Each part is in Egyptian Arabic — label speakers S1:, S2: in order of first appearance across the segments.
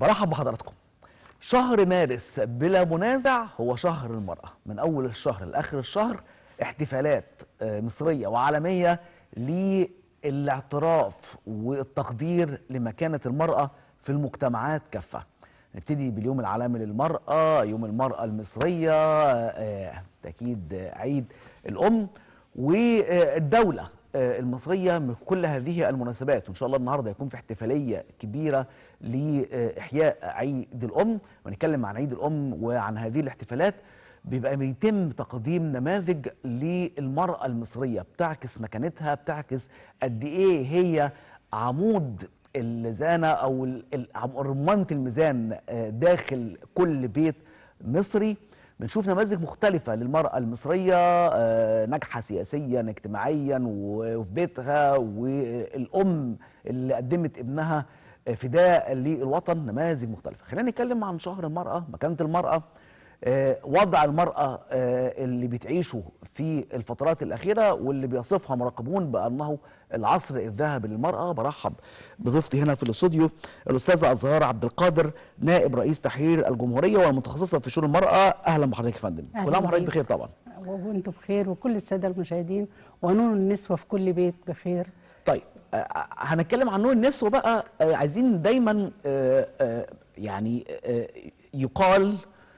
S1: برحب بحضراتكم شهر مارس بلا منازع هو شهر المرأة من أول الشهر لآخر الشهر احتفالات آه، مصرية وعالمية للاعتراف والتقدير لمكانة المرأة في المجتمعات كافة نبتدي باليوم العالمي للمرأة يوم المرأة المصرية آه، أكيد عيد الأم والدولة آه، المصرية من كل هذه المناسبات وإن شاء الله النهاردة يكون في احتفالية كبيرة لإحياء عيد الأم ونتكلم عن عيد الأم وعن هذه الاحتفالات بيبقى بيتم تقديم نماذج للمرأة المصرية بتعكس مكانتها بتعكس قد إيه هي عمود الميزانة أو ال- ال- رمانة الميزان آه، داخل كل بيت مصري بنشوف نماذج مختلفة للمرأة المصرية آه، ناجحة سياسيا اجتماعيا و- وفي بيتها والأم اللي قدمت ابنها آه، فداء للوطن نماذج مختلفة خلينا نتكلم عن شهر المرأة مكانة المرأة آه، وضع المرأة آه، اللي بتعيشه في الفترات الأخيرة واللي بيصفها مراقبون بأنه العصر الذهبي للمرأة برحب بضيفتي هنا في الاستوديو الأستاذة أزهار عبد القادر نائب رئيس تحرير الجمهورية والمتخصصة في شؤون المرأة أهلا بحضرتك يا فندم
S2: أهلاً
S1: كل عام وحضرتك
S2: بيك.
S1: بخير طبعا
S2: وانتم بخير وكل الساده المشاهدين ونور النسوه في كل بيت بخير
S1: طيب آه، هنتكلم عن نوع النسوة بقى آه، عايزين دايما آه، آه، يعني آه، يقال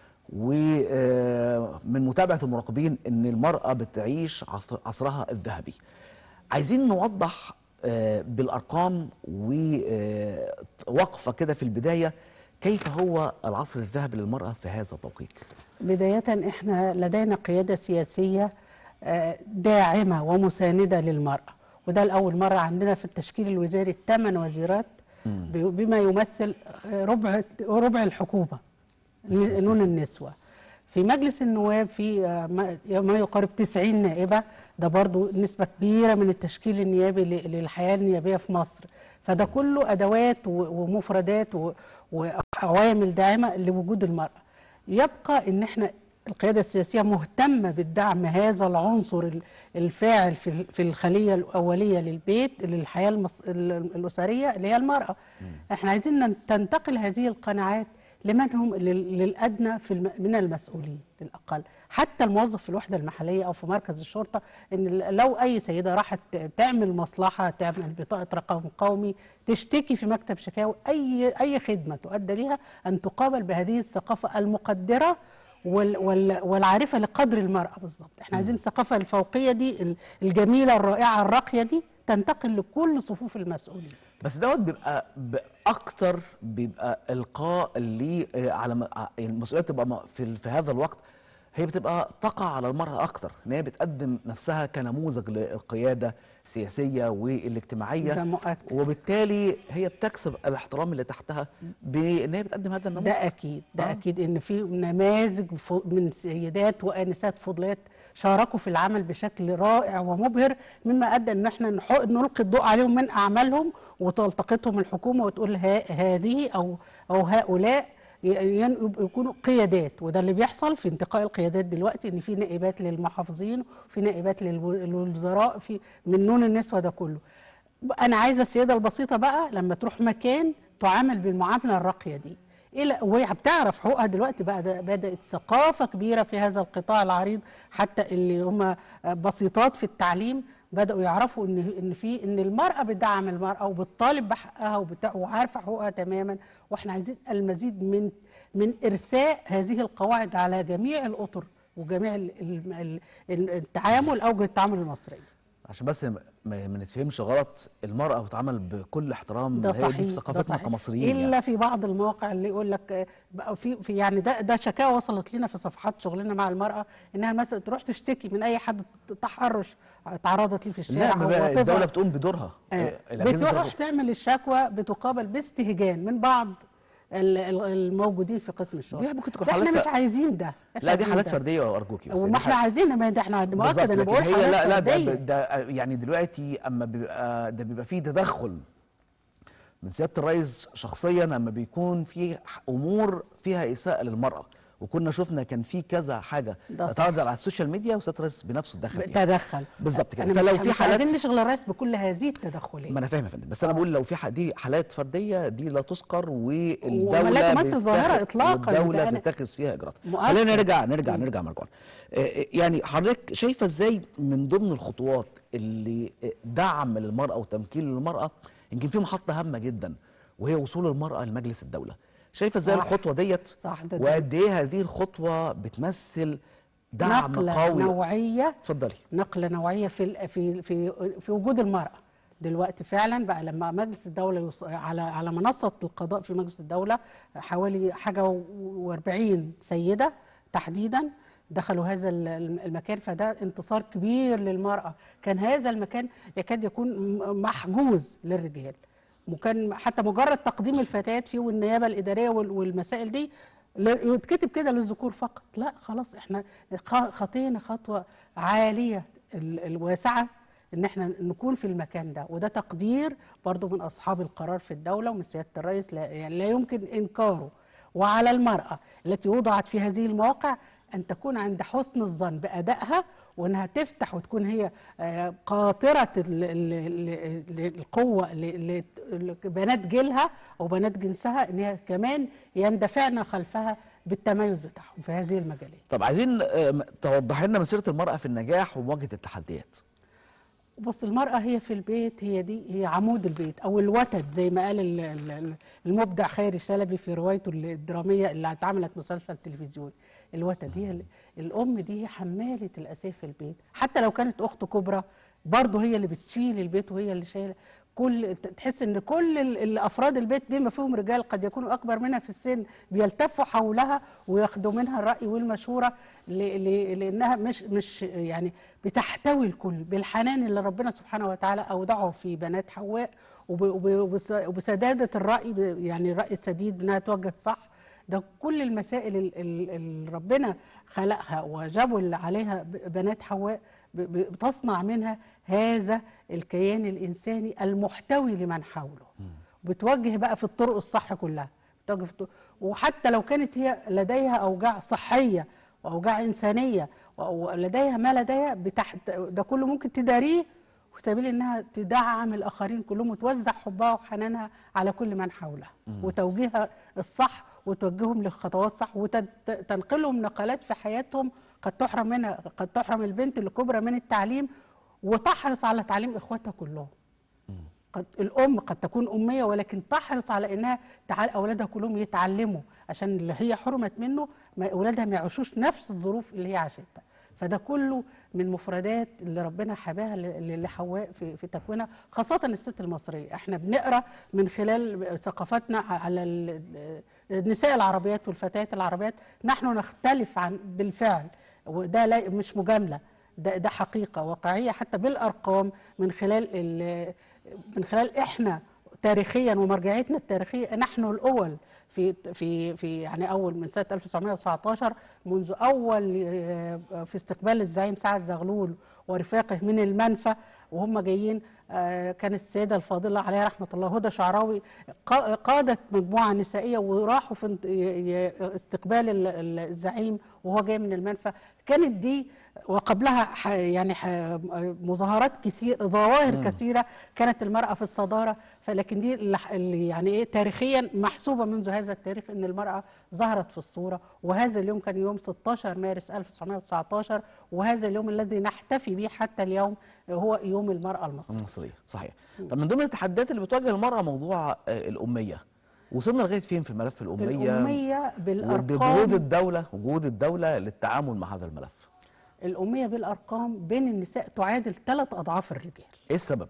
S1: ومن متابعة المراقبين ان المرأة بتعيش عص- عصرها الذهبي عايزين نوضح آه، بالأرقام ووقفة كده في البداية كيف هو العصر الذهبي للمرأة في هذا التوقيت
S2: بدايه احنا لدينا قياده سياسيه آه، داعمه ومسانده للمراه وده لاول مره عندنا في التشكيل الوزاري الثمان وزيرات ب- بما يمثل آه، ربع ربع الحكومه ن- نون النسوه في مجلس النواب في آه، ما- ما يقارب 90 نائبه ده برضو نسبه كبيره من التشكيل النيابي ل- للحياه النيابيه في مصر فده كله ادوات و- ومفردات و- وعوامل داعمه لوجود المراه يبقى ان احنا القياده السياسيه مهتمه بالدعم هذا العنصر ال- الفاعل في ال- في الخليه الاوليه للبيت للحياه المص... ال- الاسريه اللي هي المراه احنا عايزين نن- تنتقل هذه القناعات لمن هم لل- للادنى في الم... من المسؤولين للاقل حتى الموظف في الوحده المحليه او في مركز الشرطه ان ال- لو اي سيده راحت تعمل مصلحه تعمل بطاقه رقم قومي تشتكي في مكتب شكاوى اي اي خدمه تؤدى لها ان تقابل بهذه الثقافه المقدره وال وال والعارفه لقدر المراه بالظبط احنا عايزين الثقافه الفوقيه دي ال- الجميله الرائعه الراقيه دي تنتقل لكل صفوف المسؤولين
S1: بس دوت بيبقى اكتر بيبقى القاء ل آه، على م- ع- المسؤوليه تبقى م- في ال- في هذا الوقت هي بتبقى تقع على المراه اكتر ان هي بتقدم نفسها كنموذج للقياده السياسيه والاجتماعيه
S2: ده مؤكد.
S1: وبالتالي هي بتكسب الاحترام اللي تحتها بان هي بتقدم هذا النموذج
S2: ده اكيد ده
S1: آه.
S2: اكيد ان في نماذج ف- من سيدات وانسات فضلات شاركوا في العمل بشكل رائع ومبهر مما ادى ان احنا نح- نلقي الضوء عليهم من اعمالهم وتلتقطهم الحكومه وتقول ها هذه او او هؤلاء ي- ين- يكونوا قيادات وده اللي بيحصل في انتقاء القيادات دلوقتي ان في نائبات للمحافظين وفي نائبات للو- للوزراء في من نون النسوه ده كله انا عايزه السيده البسيطه بقى لما تروح مكان تعامل بالمعامله الراقيه دي الى وهي بتعرف حقوقها دلوقتي بقى ده بدات ثقافه كبيره في هذا القطاع العريض حتى اللي هم بسيطات في التعليم بداوا يعرفوا ان ان في ان المراه بتدعم المراه وبتطالب بحقها وبت- وعارفه حقوقها تماما واحنا عايزين المزيد من من ارساء هذه القواعد على جميع الاطر وجميع ال- ال- ال- التعامل اوجه التعامل المصريه
S1: عشان بس ما ما نتفهمش غلط المراه بتتعامل بكل احترام
S2: ده
S1: هي
S2: صحيح
S1: دي في
S2: ده
S1: ثقافتنا
S2: صحيح.
S1: كمصريين
S2: الا
S1: يعني.
S2: في بعض المواقع اللي يقول لك آه، بقى في, في يعني ده ده شكاوى وصلت لنا في صفحات شغلنا مع المراه انها مثلا تروح تشتكي من اي حد تحرش تعرضت ليه في الشارع
S1: لا
S2: أو
S1: ما بقى
S2: whatever.
S1: الدوله بتقوم بدورها
S2: آه،
S1: آه، الأجهزة
S2: بتروح
S1: بتاخد-
S2: تعمل الشكوى بتقابل باستهجان من بعض ال- ال- الموجودين في قسم الشرطه
S1: دي ممكن تكون
S2: ده احنا
S1: حالات
S2: مش
S1: ف-
S2: عايزين ده مش
S1: لا دي
S2: عايزين
S1: حالات
S2: ده.
S1: فرديه ارجوكي بس
S2: وما
S1: دي
S2: احنا
S1: حالات-
S2: عايزين ما ده احنا
S1: بالظبط
S2: مؤكد انا
S1: لكن
S2: بقول
S1: هي
S2: حالات
S1: لا لا ده,
S2: فردية.
S1: ده يعني دلوقتي اما بيبقى ده بيبقى فيه تدخل من سياده الرئيس شخصيا اما بيكون في امور فيها اساءه للمراه وكنا شفنا كان في كذا حاجه
S2: ده صح.
S1: اتعرض على السوشيال ميديا وسياده الرئيس بنفسه اتدخل فيها
S2: تدخل
S1: بالظبط كده.
S2: أنا
S1: فلو
S2: مش-
S1: في
S2: مش
S1: حالات-
S2: عايزين نشغل الرئيس بكل هذه التدخلات
S1: ما انا فاهم يا فندم بس انا بقول لو في ح- دي حالات فرديه دي لا تذكر والدوله
S2: وما لا تمثل
S1: بتتخذ-
S2: ظاهرة إطلاقاً.
S1: والدوله
S2: ده أنا-
S1: بتتخذ فيها اجراءات
S2: مؤكد.
S1: خلينا نرجع نرجع نرجع مرجعنا آه، آه، يعني حضرتك شايفه ازاي من ضمن الخطوات اللي آه، دعم للمراه وتمكين للمراه يمكن في محطه هامه جدا وهي وصول المراه لمجلس الدوله شايفه ازاي
S2: صح.
S1: الخطوه ديت
S2: صح، ده- ده-
S1: وقد ايه هذه الخطوه بتمثل دعم
S2: نقلة
S1: قوي
S2: نوعية
S1: اتفضلي
S2: نقلة نوعية في ال- في في في وجود المرأة دلوقتي فعلا بقى لما مجلس الدولة يوص... على على منصة القضاء في مجلس الدولة حوالي حاجة و40 سيدة تحديدا دخلوا هذا ال- الم- المكان فده انتصار كبير للمرأة كان هذا المكان يكاد يكون م- محجوز للرجال وكان حتى مجرد تقديم الفتيات فيه والنيابة الإدارية وال- والمسائل دي ل- يتكتب كده للذكور فقط لا خلاص احنا خ- خطينا خطوة عالية ال- الواسعة ان احنا نكون في المكان ده وده تقدير برضو من اصحاب القرار في الدولة ومن سيادة الرئيس لا, يعني لا يمكن انكاره وعلى المرأة التي وضعت في هذه المواقع ان تكون عند حسن الظن بادائها وانها تفتح وتكون هي آه، قاطره ال- ال- ال- ال- القوه ل- ل- لبنات جيلها او بنات جنسها ان هي كمان يندفعن خلفها بالتميز بتاعهم في هذه المجالات.
S1: طب عايزين آه، م- توضح لنا مسيره المراه في النجاح ومواجهه التحديات
S2: بص المرأة هي في البيت هي دي هي عمود البيت أو الوتد زي ما قال ال- ال- ال- المبدع خيري شلبي في روايته الدرامية اللي اتعملت مسلسل تلفزيوني الوتد هي ال- الأم دي هي حمالة الأساس في البيت حتى لو كانت أخت كبرى برضه هي اللي بتشيل البيت وهي اللي شايلة كل تحس ان كل ال- ال- افراد البيت بما فيهم رجال قد يكونوا اكبر منها في السن بيلتفوا حولها وياخدوا منها الراي والمشوره ل- ل- لانها مش مش يعني بتحتوي الكل بالحنان اللي ربنا سبحانه وتعالى اودعه في بنات حواء وب- وب- وبس- وبسداده الراي ب- يعني الراي السديد بانها توجه صح ده كل المسائل ال- ال- اللي ربنا خلقها وجبل عليها ب- بنات حواء ب- ب- بتصنع منها هذا الكيان الإنساني المحتوي لمن حوله بتوجه بقى في الطرق الصح كلها بتوجه في الطرق وحتى لو كانت هي لديها أوجاع صحية وأوجاع إنسانية ولديها ما لديها بتحت ده كله ممكن تداريه في سبيل انها تدعم الاخرين كلهم وتوزع حبها وحنانها على كل من حولها وتوجيهها الصح وتوجههم للخطوات الصح وتنقلهم نقلات في حياتهم قد تحرم منها قد تحرم البنت الكبرى من التعليم وتحرص على تعليم اخواتها كلهم قد الام قد تكون اميه ولكن تحرص على انها تعال اولادها كلهم يتعلموا عشان اللي هي حرمت منه ما اولادها ما يعيشوش نفس الظروف اللي هي عاشتها فده كله من مفردات اللي ربنا حباها ل- لحواء في في تكوينها خاصه الست المصريه احنا بنقرا من خلال ثقافتنا على ال- النساء العربيات والفتيات العربيات نحن نختلف عن بالفعل وده لا مش مجامله ده ده حقيقه واقعيه حتى بالارقام من خلال ال- من خلال احنا تاريخيا ومرجعيتنا التاريخيه نحن الاول في في في يعني اول من سنه 1919 منذ اول آه، في استقبال الزعيم سعد زغلول ورفاقه من المنفى وهم جايين آه، كانت السيده الفاضله عليها رحمه الله هدى شعراوي قا- قادت مجموعه نسائيه وراحوا في انت- ي- ي- استقبال ال- ال- الزعيم وهو جاي من المنفى كانت دي وقبلها ح- يعني ح- مظاهرات كثير ظواهر كثيره كانت المراه في الصداره فلكن دي اللي ح- اللي يعني ايه تاريخيا محسوبه منذ هذا التاريخ ان المراه ظهرت في الصوره وهذا اليوم كان يوم 16 مارس 1919 وهذا اليوم الذي نحتفي به حتى اليوم هو يوم المراه المصريه
S1: المصريه صحيح طب من ضمن التحديات اللي بتواجه المراه موضوع آه، الاميه وصلنا لغايه فين في ملف الاميه
S2: الاميه
S1: وجهود
S2: بالارقام
S1: الدوله وجهود الدوله للتعامل مع هذا الملف
S2: الاميه بالارقام بين النساء تعادل ثلاث اضعاف الرجال
S1: ايه السبب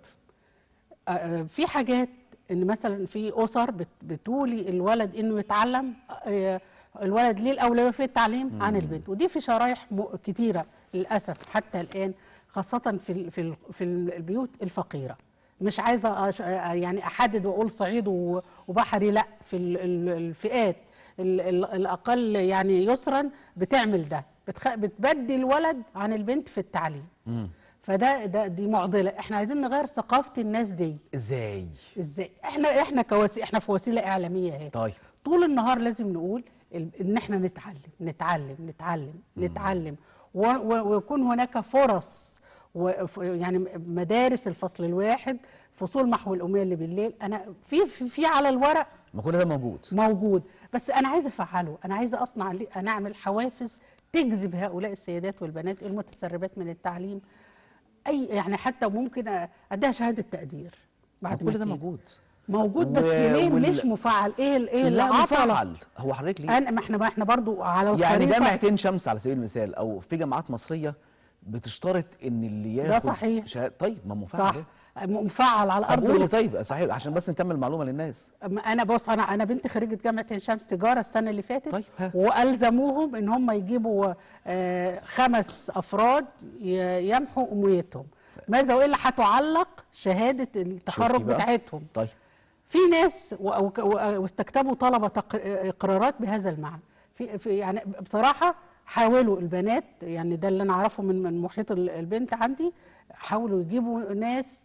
S2: آه، في حاجات ان مثلا في اسر بت- بتولي الولد انه يتعلم آه، الولد ليه الاولويه في التعليم عن البنت ودي في شرايح م- كتيره للاسف حتى الان خاصه في ال- في ال- في البيوت الفقيره مش عايزه أش- آه، يعني احدد واقول صعيد و- وبحري لا في ال- ال- الفئات ال- ال- الاقل يعني يسرا بتعمل ده بتخ... بتبدي الولد عن البنت في التعليم فده ده دي معضله احنا عايزين نغير ثقافه الناس دي
S1: ازاي
S2: ازاي احنا احنا كوسي احنا في وسيله اعلاميه اهي
S1: طيب
S2: طول النهار لازم نقول ال- ان احنا نتعلم نتعلم نتعلم نتعلم و- و- ويكون هناك فرص وف- يعني مدارس الفصل الواحد فصول محو الاميه اللي بالليل انا في في, في على الورق
S1: ما كل ده موجود
S2: موجود بس انا عايزه افعله انا عايزه اصنع لي- انا ااعمل حوافز تجذب هؤلاء السيدات والبنات المتسربات من التعليم اي يعني حتى ممكن اديها شهاده تقدير
S1: ما
S2: بعد ما
S1: كل ده
S2: تيجي.
S1: موجود
S2: موجود بس
S1: و-
S2: ليه
S1: وال-
S2: مش مفعل ايه ال- ايه اللي
S1: لا
S2: عطل
S1: مفعل هو حضرتك ليه
S2: انا ما احنا ما احنا برضو على الخريطه
S1: يعني جامعتين شمس على سبيل المثال او في جامعات مصريه بتشترط ان اللي ياخد
S2: صحيح.
S1: شهادة طيب ما مفعل
S2: صح
S1: أهو.
S2: مفعل على
S1: طب
S2: ارض
S1: قولي
S2: الواقع.
S1: طيب صحيح عشان بس نكمل المعلومه للناس
S2: أما انا بص انا انا بنتي خريجه جامعه عين شمس تجاره السنه اللي فاتت
S1: طيب، ها.
S2: والزموهم ان هم يجيبوا آه، خمس افراد ي- يمحوا امويتهم ماذا والا هتعلق شهاده التخرج
S1: شفتي بقى؟
S2: بتاعتهم
S1: طيب
S2: في ناس و- و- و- واستكتبوا طلبه تق- اقرارات بهذا المعنى في, في يعني بصراحه حاولوا البنات يعني ده اللي انا اعرفه من من محيط ال- البنت عندي حاولوا يجيبوا ناس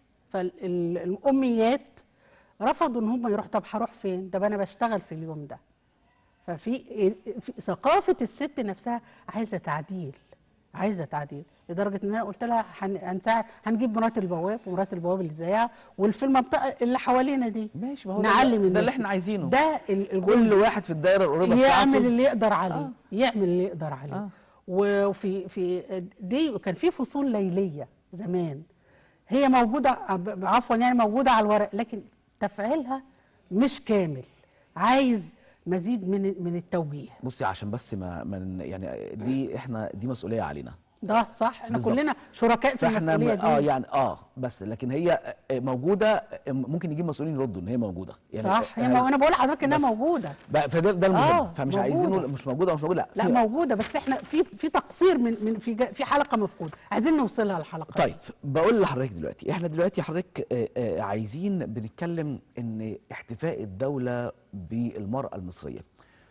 S2: فالاميات رفضوا ان هم يروحوا طب هروح فين؟ طب انا بشتغل في اليوم ده ففي في ثقافه الست نفسها عايزه تعديل عايزه تعديل لدرجه ان انا قلت لها هن- هنساعد هنجيب مرات البواب ومرات البواب اللي زيها واللي في المنطقه اللي حوالينا دي
S1: ماشي ما هو ده-
S2: نعلم
S1: ده
S2: الناس
S1: اللي احنا عايزينه.
S2: ده ال- ال-
S1: كل واحد في الدايره القريبه
S2: يعمل
S1: بتاعته
S2: اللي يقدر عليه
S1: آه.
S2: يعمل اللي يقدر عليه
S1: آه.
S2: وفي في دي كان في فصول ليليه زمان هي موجوده ع- عفوا يعني موجوده على الورق لكن تفعيلها مش كامل عايز مزيد من من التوجيه
S1: بصي عشان بس ما, ما ن- يعني دي احنا دي مسؤوليه علينا
S2: ده صح احنا
S1: بالظبط.
S2: كلنا شركاء في
S1: فاحنا
S2: المسؤوليه
S1: م-
S2: دي
S1: اه يعني اه بس لكن هي موجوده ممكن يجيب مسؤولين يردوا ان هي موجوده يعني
S2: صح هي
S1: آه،
S2: مو- انا بقول لحضرتك انها
S1: بس
S2: موجوده
S1: بقى فده ده المهم
S2: آه،
S1: فمش
S2: موجودة.
S1: عايزين نقول مش موجوده مش موجوده
S2: لا
S1: في-
S2: موجوده بس احنا في في تقصير من من في جا- في حلقه مفقوده عايزين نوصلها الحلقه
S1: طيب بقول لحضرتك دلوقتي احنا دلوقتي حضرتك آه، آه، عايزين بنتكلم ان احتفاء الدوله بالمراه المصريه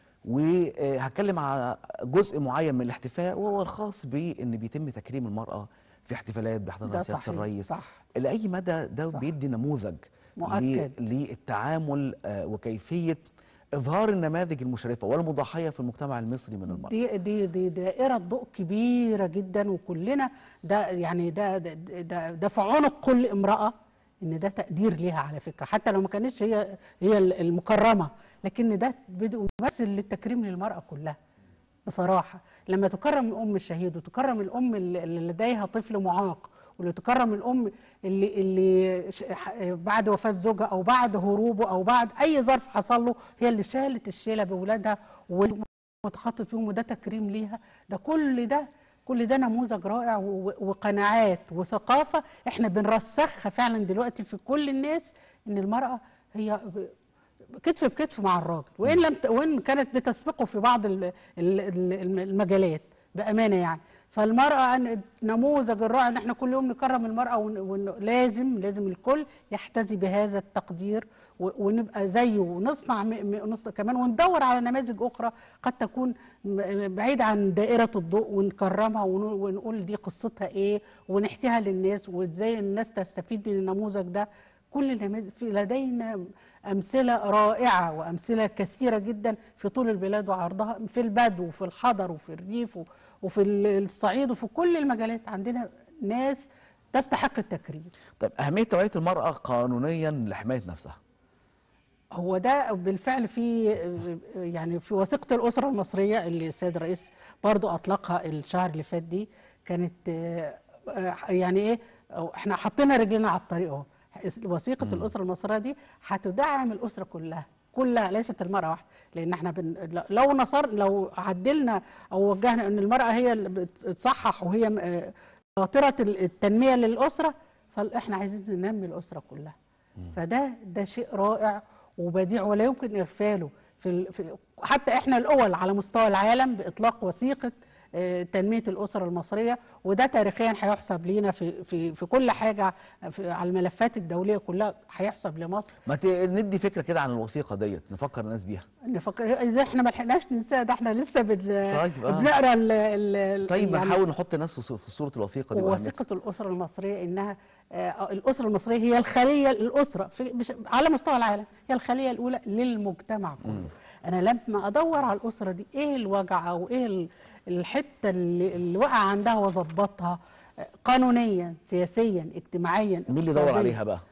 S1: وهتكلم على جزء معين من الاحتفاء وهو الخاص بان بيتم تكريم المراه في احتفالات بيحضرها
S2: ده
S1: سياده
S2: صحيح،
S1: الرئيس
S2: صح.
S1: لاي مدى ده
S2: صح.
S1: بيدي نموذج
S2: مؤكد.
S1: ل- للتعامل آه، وكيفيه اظهار النماذج المشرفه والمضحيه في المجتمع المصري من المراه
S2: دي دي دي دائرة ضوء كبيرة جدا وكلنا ده يعني ده ده, ده, ده في عنق كل امرأة ان ده تقدير ليها على فكرة حتى لو ما كانتش هي هي المكرمة لكن ده بدء ممثل للتكريم للمرأة كلها بصراحة لما تكرم الأم الشهيد وتكرم الأم اللي اللي لديها طفل معاق واللي تكرم الأم اللي اللي ش- ح- بعد وفاة زوجها أو بعد هروبه أو بعد أي ظرف حصل له هي اللي شالت الشيلة بأولادها وتخطط فيهم وده تكريم ليها ده كل ده كل ده نموذج رائع و- وقناعات وثقافة احنا بنرسخها فعلا دلوقتي في كل الناس ان المرأة هي ب- كتف بكتف مع الراجل وان لم ت... وان كانت بتسبقه في بعض ال- ال- ال- المجالات بامانه يعني فالمراه أن- نموذج الرائع ان احنا كل يوم نكرم المراه ون... ون... لازم لازم الكل يحتذي بهذا التقدير و... ونبقى زيه ونصنع م... م... نصنع كمان وندور على نماذج اخرى قد تكون م- بعيده عن دائره الضوء ونكرمها ون... ونقول دي قصتها ايه ونحكيها للناس وازاي الناس تستفيد من النموذج ده كل النماذج في لدينا أمثلة رائعة وأمثلة كثيرة جدا في طول البلاد وعرضها في البدو وفي الحضر وفي الريف و- وفي ال- الصعيد وفي كل المجالات عندنا ناس تستحق التكريم
S1: طيب اهميه توعيه المراه قانونيا لحمايه نفسها
S2: هو ده بالفعل في يعني في وثيقة الأسرة المصرية اللي السيد الرئيس برضو أطلقها الشهر اللي فات دي كانت آه، آه، يعني إيه أو إحنا حطينا رجلنا على الطريق أهو وثيقة الأسرة المصرية دي هتدعم الأسرة كلها كلها ليست المرأة واحدة لأن احنا بن لو نصر لو عدلنا أو وجهنا أن المرأة هي اللي بتصحح وهي آه، قاطرة التنمية للأسرة فاحنا عايزين ننمي الأسرة كلها فده ده شيء رائع وبديع ولا يمكن اغفاله في, ال- في حتى احنا الاول على مستوى العالم باطلاق وثيقه آه، تنميه الاسره المصريه وده تاريخيا هيحسب لينا في في في كل حاجه في على الملفات الدوليه كلها هيحسب لمصر
S1: ما ت- ندي فكره كده عن الوثيقه ديت نفكر الناس بيها
S2: نفكر اذا احنا ما لحقناش ننساها ده احنا لسه بن
S1: طيب، آه.
S2: بنقرا ال ال
S1: طيب
S2: يعني
S1: نحاول نحط الناس في صو- في صوره الوثيقه دي وأهميتها.
S2: وثيقة الأسرة المصرية إنها آه، الأسرة المصرية هي الخلية الأسرة في مش على مستوى العالم هي الخلية الأولى للمجتمع كله انا لما ادور على الاسره دي ايه الوجع او ايه ال- الحته اللي, اللي وقع عندها واظبطها آه، قانونيا سياسيا اجتماعيا
S1: مين اللي يدور
S2: اقتصادياً.
S1: عليها بقى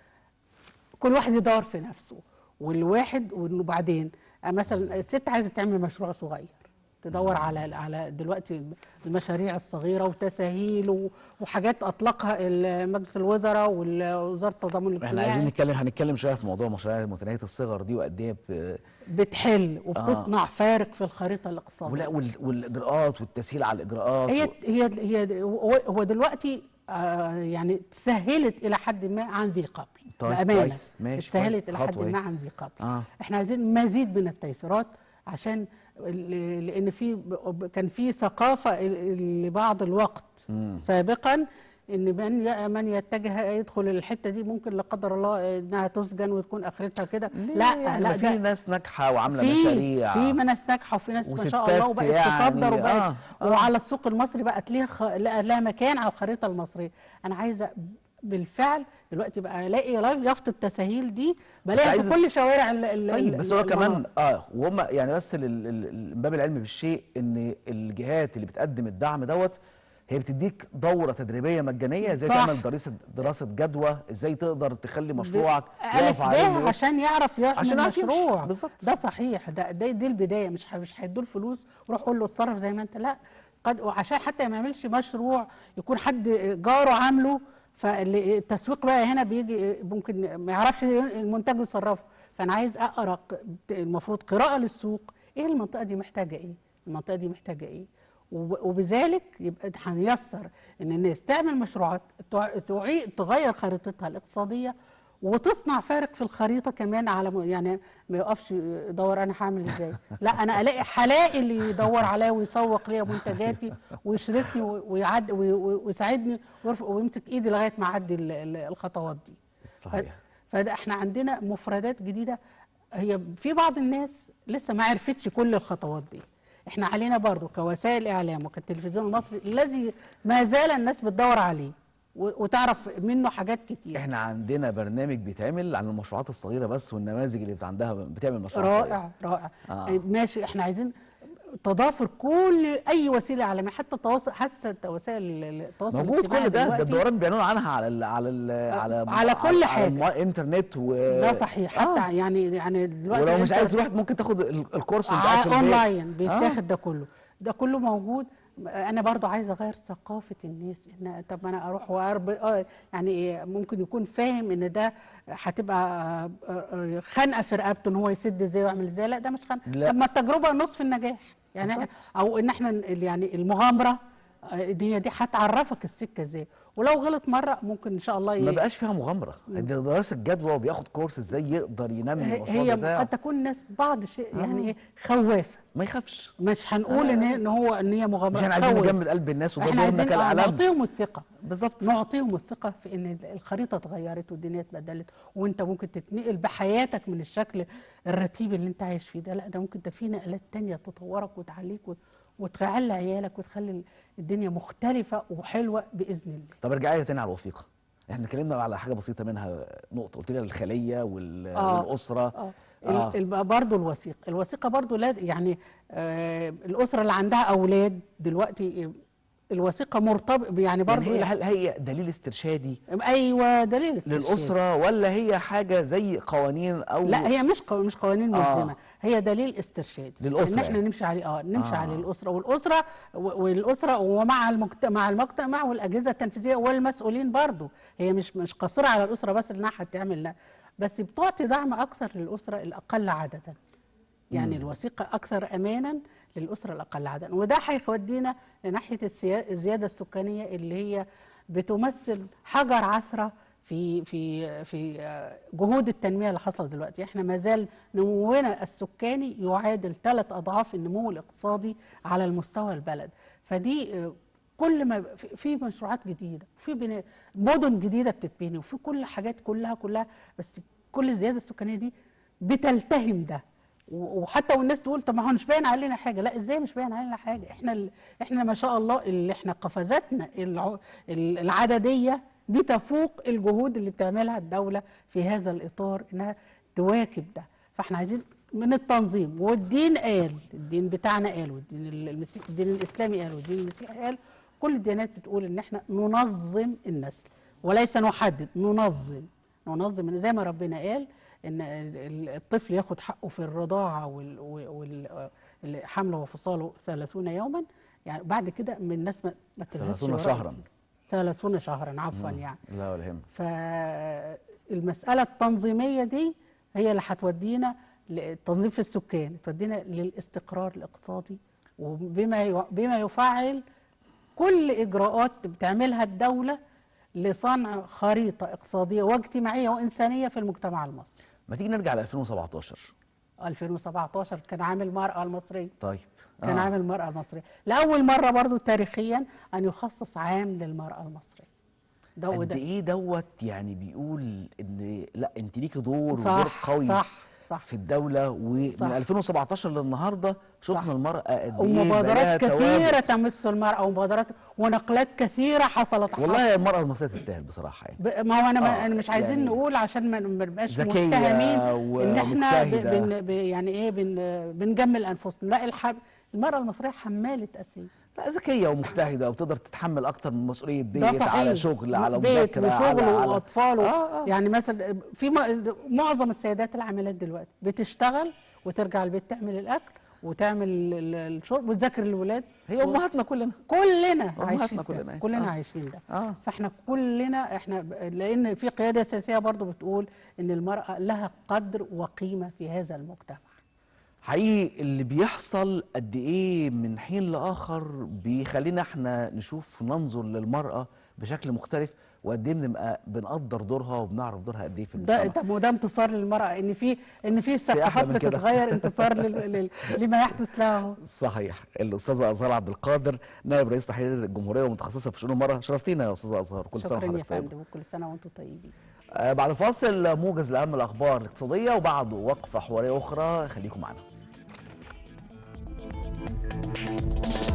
S2: كل واحد يدور في نفسه والواحد وبعدين مثلا الست عايزه تعمل مشروع صغير تدور على على دلوقتي المشاريع الصغيره وتساهيل و- وحاجات اطلقها ال- مجلس الوزراء ووزاره التضامن
S1: احنا
S2: الاجتماعي
S1: عايزين نتكلم هنتكلم شويه في موضوع مشاريع متناهيه الصغر دي وقد ايه ب-
S2: بتحل وبتصنع فارق في الخريطه الاقتصاديه
S1: ولا وال- والاجراءات والتسهيل على الاجراءات
S2: هي
S1: و-
S2: هي هي هو هو دلوقتي آه يعني سهلت الى حد ما عن ذي قبل
S1: طيب،
S2: بامانه
S1: كويس، ماشي،
S2: سهلت
S1: كويس،
S2: الى حد
S1: خطوة
S2: ما
S1: اهي.
S2: عن ذي قبل
S1: آه.
S2: احنا عايزين مزيد من التيسيرات عشان ال- لان في ب- كان في ثقافه ال- لبعض الوقت سابقا ان من ي- من يتجه يدخل الحته دي ممكن لا قدر الله انها تسجن وتكون اخرتها كده
S1: لا
S2: لا
S1: يعني
S2: لا
S1: ما في
S2: ده
S1: ناس ناجحه وعامله
S2: في
S1: مشاريع
S2: في ناس ناجحه وفي ناس ما شاء
S1: وستات
S2: الله وبقت
S1: يعني،
S2: تصدر وبقت
S1: آه، آه.
S2: وعلى السوق المصري بقت ليها خ... لها لها مكان على الخريطه المصريه انا عايزه بالفعل دلوقتي بقى الاقي لايف يافطه التساهيل دي بلاقيها
S1: عايز-
S2: في كل شوارع ال... ال...
S1: طيب
S2: ال-
S1: بس هو كمان
S2: المناطق.
S1: اه وهم يعني بس لل- لل- من باب العلم بالشيء ان الجهات اللي بتقدم الدعم دوت هي بتديك دوره تدريبيه مجانيه ازاي
S2: صح.
S1: تعمل دراسه دراسه جدوى ازاي تقدر تخلي مشروعك
S2: ألف
S1: يقف على رجله
S2: ب
S1: ويكسب.
S2: عشان يعرف يعمل
S1: عشان يعرف يمشي.
S2: مشروع
S1: بالظبط.
S2: ده صحيح ده ده دي البدايه مش ح- مش هيدوا الفلوس وروح قول له اتصرف زي ما انت لا قد وعشان حتى ما يعملش مشروع يكون حد جاره عامله فالتسويق بقى هنا بيجي ممكن ما يعرفش المنتج يصرفه فانا عايز اقرا ق- المفروض قراءه للسوق ايه المنطقه دي محتاجه ايه المنطقه دي محتاجه ايه وب- وبذلك يبقى هنيسر ان الناس تعمل مشروعات تع- تعيد تغير خريطتها الاقتصاديه وتصنع فارق في الخريطه كمان على م- يعني ما يقفش يدور انا هعمل ازاي لا انا الاقي هلاقي اللي يدور عليا ويسوق ليا منتجاتي ويشركني و- ويعد وي- وي- ويساعدني ويرفع- ويمسك ايدي لغايه ما اعدي ال- ال- الخطوات دي
S1: صحيح.
S2: ف- فده احنا عندنا مفردات جديده هي في بعض الناس لسه ما عرفتش كل الخطوات دي احنا علينا برضو كوسائل اعلام وكالتلفزيون المصري الذي ما زال الناس بتدور عليه و- وتعرف منه حاجات كتير
S1: احنا عندنا برنامج بيتعمل عن المشروعات الصغيره بس والنماذج اللي عندها بتعمل مشروعات صغيره
S2: رائع رائع
S1: آه.
S2: آه. ماشي احنا عايزين تضافر كل اي وسيله اعلاميه حتى التواصل حتى وسائل التواصل
S1: موجود
S2: الاجتماعي
S1: كل ده ده
S2: دلوقتي
S1: الدورات بيعلنوا عنها على ال على ال على
S2: على كل حاجة.
S1: على الانترنت و
S2: ده صحيح حتى
S1: آه.
S2: يعني يعني دلوقتي
S1: ولو مش
S2: أنت-
S1: عايز تروح ممكن تاخد ال- الكورس وانت قاعد في
S2: ع-
S1: البيت
S2: اونلاين
S1: آه.
S2: بيتاخد ده كله ده كله موجود انا برضو عايزه اغير ثقافه الناس ان طب ما انا اروح وارب آه، يعني إيه، ممكن يكون فاهم ان ده هتبقى آه، آه، خنقه في رقبته ان هو يسد ازاي ويعمل ازاي لا ده مش خنقه
S1: لا.
S2: طب ما التجربه نصف النجاح يعني إحنا
S1: بالظبط.
S2: او ان احنا ال- يعني المغامره آه، دي دي هتعرفك السكه ازاي ولو غلط مره ممكن ان شاء الله
S1: ما
S2: ي-
S1: بقاش فيها مغامره دي دراسه جدوى وبياخد كورس ازاي يقدر ينمي
S2: هي
S1: المشروع
S2: هي
S1: بتاعه
S2: قد تكون ناس بعض الشيء يعني ايه خوافه
S1: ما يخافش
S2: مش هنقول ان ان هو ان هي مغامره
S1: مش احنا عايزين
S2: خوف.
S1: نجمد قلب الناس وده
S2: احنا
S1: دورنا
S2: عايزين آه،
S1: كالاعلام
S2: نعطيهم الثقه
S1: بالظبط
S2: نعطيهم الثقه في ان الخريطه اتغيرت والدنيا اتبدلت وانت ممكن تتنقل بحياتك من الشكل الرتيب اللي انت عايش فيه ده لا ده ممكن ده في نقلات تانية تطورك وتعليك وت- وتعلي عيالك وتخلي الدنيا مختلفه وحلوه باذن الله
S1: طب ارجعي تاني على الوثيقه احنا اتكلمنا على حاجه بسيطه منها نقطه قلت لي الخليه وال...
S2: آه.
S1: والاسره
S2: اه
S1: آه.
S2: ال- ال- برضه الوثيقه الوثيقه برضه لا يعني آه الاسره اللي عندها اولاد دلوقتي آه، الوثيقه مرتبط يعني برضه
S1: يعني هي هل هي دليل استرشادي
S2: ايوه دليل استرشاد.
S1: للاسره ولا هي حاجه زي قوانين او
S2: لا هي مش قو... مش قوانين
S1: آه.
S2: ملزمه هي دليل استرشادي
S1: للأسرة
S2: ان احنا
S1: يعني.
S2: نمشي عليه اه نمشي
S1: آه.
S2: عليه الاسره والاسره و- والاسره ومع المجتمع مع المجتمع والاجهزه التنفيذيه والمسؤولين برضو هي مش مش قاصره على الاسره بس انها هتعمل لا بس بتعطي دعم اكثر للاسره الاقل عددا يعني الوثيقه اكثر امانا للاسره الاقل عددا وده هيودينا لناحيه السيا- الزياده السكانيه اللي هي بتمثل حجر عثره في في في آه، جهود التنميه اللي حصلت دلوقتي احنا ما زال نمونا السكاني يعادل ثلاث اضعاف النمو الاقتصادي على المستوى البلد فدي آه، كل ما في- في مشروعات جديده في بناء مدن جديده بتتبني وفي كل حاجات كلها كلها بس كل الزياده السكانيه دي بتلتهم ده و- وحتى والناس تقول طب ما هو مش باين علينا حاجه لا ازاي مش باين علينا حاجه احنا ال... احنا ما شاء الله اللي احنا قفزاتنا الع... ال- العدديه بتفوق الجهود اللي بتعملها الدوله في هذا الاطار انها تواكب ده فاحنا عايزين من التنظيم والدين قال الدين بتاعنا قال والدين المسيح الدين الاسلامي قال والدين المسيحي قال كل الديانات بتقول ان احنا ننظم النسل وليس نحدد ننظم ننظم زي ما ربنا قال ان ال- الطفل ياخد حقه في الرضاعه والحمل وفصاله 30 يوما يعني بعد كده من الناس ما ما تلهثش
S1: 30
S2: وراء-
S1: شهرا
S2: 30 شهرا عفوا يعني
S1: لا ولا يهمك
S2: فالمسألة التنظيمية دي هي اللي هتودينا للتنظيم في السكان تودينا للاستقرار الاقتصادي وبما ي- بما يفعل كل إجراءات بتعملها الدولة لصنع خريطة اقتصادية واجتماعية وإنسانية في المجتمع المصري
S1: ما تيجي نرجع ل 2017
S2: 2017 كان عامل المرأة المصرية
S1: طيب
S2: كان
S1: آه.
S2: عامل المرأة المصرية لأول مرة برضو تاريخيا أن يخصص عام للمرأة المصرية ده
S1: قد
S2: وده
S1: ايه دوت يعني بيقول ان لا انت ليكي دور
S2: صح،
S1: ودور قوي
S2: صح، صح.
S1: في الدوله ومن
S2: صح.
S1: 2017 للنهارده شفنا
S2: صح.
S1: المراه قد ايه بقى لها
S2: ومبادرات كثيرة
S1: تواجد.
S2: تمس المرأة ومبادرات ونقلات كثيرة حصلت
S1: والله المراه المصريه تستاهل بصراحه يعني
S2: ب- ما هو انا ما
S1: آه،
S2: انا مش عايزين
S1: يعني
S2: نقول عشان ما ما نبقاش
S1: ذكية
S2: متهمين
S1: و-
S2: ان احنا ب-
S1: ومجتهدة.
S2: بن ب يعني ايه بن بنجمل انفسنا لا الحب المرأة المصرية حمالة اسير
S1: لا ذكيه ومجتهده وبتقدر تتحمل اكتر من مسؤوليه
S2: ده
S1: ديت
S2: صحيح
S1: على شغل على
S2: بيت
S1: مذاكره
S2: وشغل
S1: على على
S2: واطفال
S1: آه آه.
S2: يعني مثلا في م- معظم السيدات العاملات دلوقتي بتشتغل وترجع البيت تعمل الاكل وتعمل ال- الشرب وتذاكر الولاد
S1: هي امهاتنا كلنا
S2: كلنا
S1: أمهاتنا
S2: عايشين
S1: كلنا،
S2: كلنا
S1: أيوة.
S2: كلنا
S1: آه.
S2: عايشين ده
S1: آه.
S2: فاحنا كلنا احنا ب- لان في قياده سياسيه برضو بتقول ان المراه لها قدر وقيمه في هذا المجتمع
S1: حقيقي اللي بيحصل قد ايه من حين لاخر بيخلينا احنا نشوف ننظر للمراه بشكل مختلف وقد ايه بنبقى بنقدر دورها وبنعرف دورها قد ايه في
S2: ده
S1: المجتمع
S2: طب وده انتصار للمراه ان في ان في
S1: أحلى
S2: الثقافات
S1: من كده.
S2: بتتغير انتصار لل... لل... لما يحدث له
S1: صحيح الاستاذه ازهار عبد القادر نائب رئيس تحرير الجمهوريه ومتخصصه في شؤون المراه شرفتينا يا استاذه ازهار كل سنه
S2: شكرا يا
S1: وحضرتك طيبه
S2: فندم وكل سنه وانتم طيبين
S1: آه، بعد فاصل موجز لاهم الاخبار الاقتصاديه وبعد وقفه حواريه اخرى خليكم معنا